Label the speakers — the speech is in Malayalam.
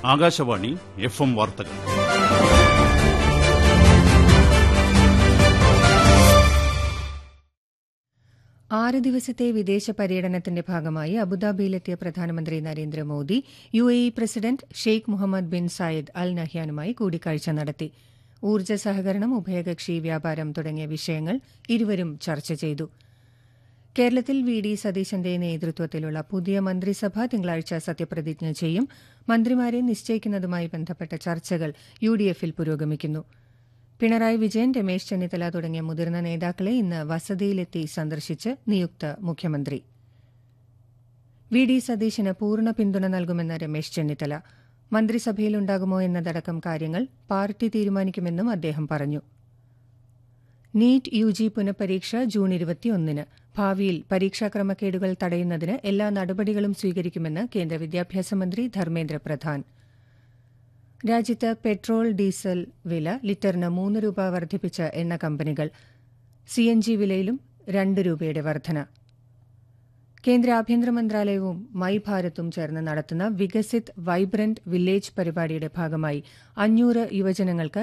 Speaker 1: ആകാശവാണി എഫ് എം വാർത്തകൾ
Speaker 2: ആറ് ദിവസത്തെ വിദേശ പര്യടനത്തിന്റെ ഭാഗമായി അബുദാബിയിലെത്തിയ പ്രധാനമന്ത്രി Narendra Modi U A E president Sheikh Muhammad bin Zayed Al നഹ്യാനുമായി കൂടിക്കാഴ്ച നടത്തി ഊർജ്ജ സഹകരണം ഉഭയകക്ഷി വ്യാപാരം തുടങ്ങിയ വിഷയങ്ങൾ ഇരുവരും ചർച്ച ചെയ്തു കേരളത്തിൽ വി ഡി സതീശന്റെ നേതൃത്വത്തിലുള്ള പുതിയ മന്ത്രിസഭ തിങ്കളാഴ്ച സത്യപ്രതിജ്ഞ ചെയ്യും മന്ത്രിമാരെ നിശ്ചയിക്കുന്നതുമായി ബന്ധപ്പെട്ട ചർച്ചകൾ യു ഡി എഫിൽ പുരോഗമിക്കുന്നു പിണറായി വിജയൻ രമേശ് ചെന്നിത്തല തുടങ്ങിയ മുതിർന്ന നേതാക്കളെ ഇന്ന് വസതിയിലെത്തി സന്ദർശിച്ച് നിയുക്ത മുഖ്യമന്ത്രി വി ഡി സതീശന് പൂർണ്ണ പിന്തുണ നൽകുമെന്ന് രമേശ് ചെന്നിത്തല മന്ത്രിസഭയിലുണ്ടാകുമോ എന്നതടക്കം കാര്യങ്ങൾ പാർട്ടി തീരുമാനിക്കുമെന്നും അദ്ദേഹം പറഞ്ഞു നീറ്റ് യു ജി പുനഃപരീക്ഷ ജൂൺ ഇരുപത്തിയൊന്നിന് ഭാവിയിൽ പരീക്ഷാ ക്രമക്കേടുകൾ തടയുന്നതിന് എല്ലാ നടപടികളും സ്വീകരിക്കുമെന്ന് കേന്ദ്ര വിദ്യാഭ്യാസ മന്ത്രി ധർമ്മേന്ദ്ര പ്രധാൻ രാജ്യത്ത് പെട്രോൾ ഡീസൽ വില ലിറ്ററിന് മൂന്ന് രൂപ വർദ്ധിപ്പിച്ച എണ്ണ കമ്പനികൾ സി എൻ ജി വിലയിലും രണ്ട് രൂപയുടെ വർധന കേന്ദ്ര ആഭ്യന്തര മന്ത്രാലയവും മൈ ഭാരതും ചേർന്ന് നടത്തുന്ന വികസിത് വൈബ്രന്റ് വില്ലേജ് പരിപാടിയുടെ ഭാഗമായി അഞ്ഞൂറ് യുവജനങ്ങൾക്ക്